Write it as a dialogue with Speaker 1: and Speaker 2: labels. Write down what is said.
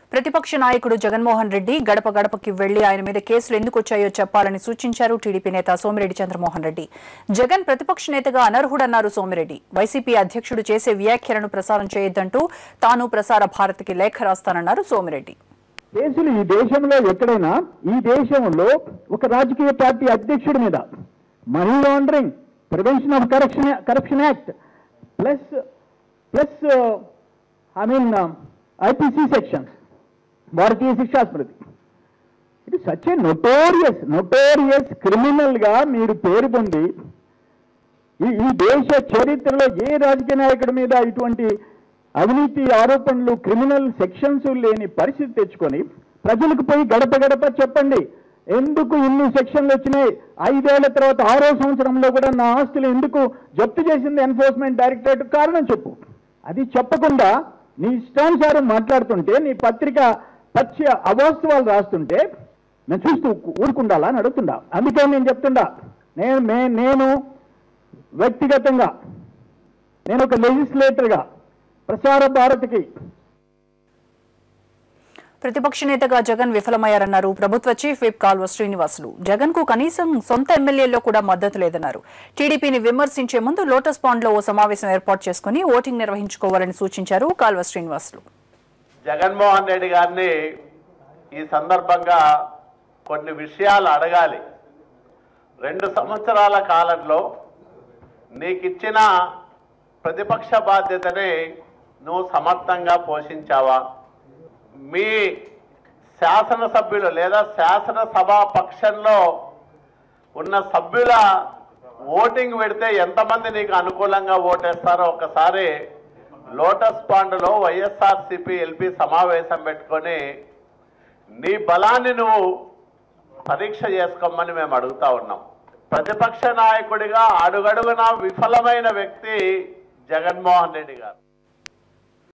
Speaker 1: ప్రతిపక్ష నాయకుడు జగన్మోహన్ రెడ్డి గడప గడపకి వెళ్లి ఆయన మీద కేసులు ఎందుకు వచ్చాయో చెప్పాలని సూచించారు టీడీపీ నేత సోమిరెడ్డి చంద్రమోహన్ రెడ్డి జగన్ ప్రతిపక్ష నేతగా అనర్హుడన్నారు సోమిరెడ్డి వైసీపీ అధ్యక్షుడు చేసే వ్యాఖ్యలను ప్రసారం చేయొద్దంటూ తాను ప్రసార భారతికి లేఖ రాస్తానన్నారు సోమిరెడ్డి
Speaker 2: కేసులు ఈ దేశంలో ఎక్కడైనా ఈ దేశంలో ఒక రాజకీయ పార్టీ అధ్యక్షుడి మీద money laundering prevention of corruption corruption act plus plus I mean IPC sections భారతీయ శిక్షా స్మృతి ఇది such a notorious notorious criminal గా మీరు పేరు పొంది ఈ ఈ దేశ చరిత్రలో ఏ రాజకీయ నాయకుడి మీద ఇటువంటి అవినీతి ఆరోపణలు క్రిమినల్ సెక్షన్స్ లేని పరిస్థితి తెచ్చుకొని ప్రజలకు పోయి గడప గడప చెప్పండి ఎందుకు ఇన్ని సెక్షన్లు వచ్చినాయి ఐదేళ్ల తర్వాత ఆరో సంవత్సరంలో కూడా నా ఆస్తులు ఎందుకు జప్తు చేసింది ఎన్ఫోర్స్మెంట్ డైరెక్టరేట్ కారణం చెప్పు అది చెప్పకుండా నీ ఇష్టానుసారం మాట్లాడుతుంటే నీ పత్రిక పచ్చి అవాస్తవాలు రాస్తుంటే నేను చూస్తూ ఊరుకుండాలా అని అడుగుతుండా అందుకే నేను చెప్తుండా నేను మే- నేను వ్యక్తిగతంగా నేను ఒక లెజిస్లేటర్గా ప్రసార భారతికి
Speaker 1: ప్రతిపక్ష నేతగా జగన్ విఫలమయ్యారన్నారు ప్రభుత్వ చీఫ్ విప్ కాల్వ శ్రీనివాసులు జగన్ కు కనీసం సొంత ఎమ్మెల్యేల్లో కూడా మద్దతు లేదన్నారు టీడీపీని విమర్శించే ముందు లోటస్ పాండ్ లో ఓ సమావేశం ఏర్పాటు చేసుకుని ఓటింగ్ నిర్వహించుకోవాలని సూచించారు కాల్వ శ్రీనివాసులు
Speaker 3: జగన్మోహన్ రెడ్డి గారిని ఈ సందర్భంగా కొన్ని విషయాలు అడగాలి రెండు సంవత్సరాల కాలంలో నీకిచ్చిన ప్రతిపక్ష బాధ్యతని నువ్వు సమర్థంగా పోషించావా మీ శాసనసభ్యులు లేదా శాసనసభా పక్షంలో ఉన్న సభ్యుల ఓటింగ్ పెడితే ఎంతమంది నీకు అనుకూలంగా ఓటేస్తారో ఒకసారి లోటస్ పాండ్లో వైఎస్ఆర్సిపి ఎల్పి సమావేశం పెట్టుకొని నీ బలాన్ని నువ్వు పరీక్ష చేసుకోమని మేము అడుగుతా ఉన్నాం ప్రతిపక్ష నాయకుడిగా అడుగడుగునా విఫలమైన వ్యక్తి జగన్మోహన్ రెడ్డి గారు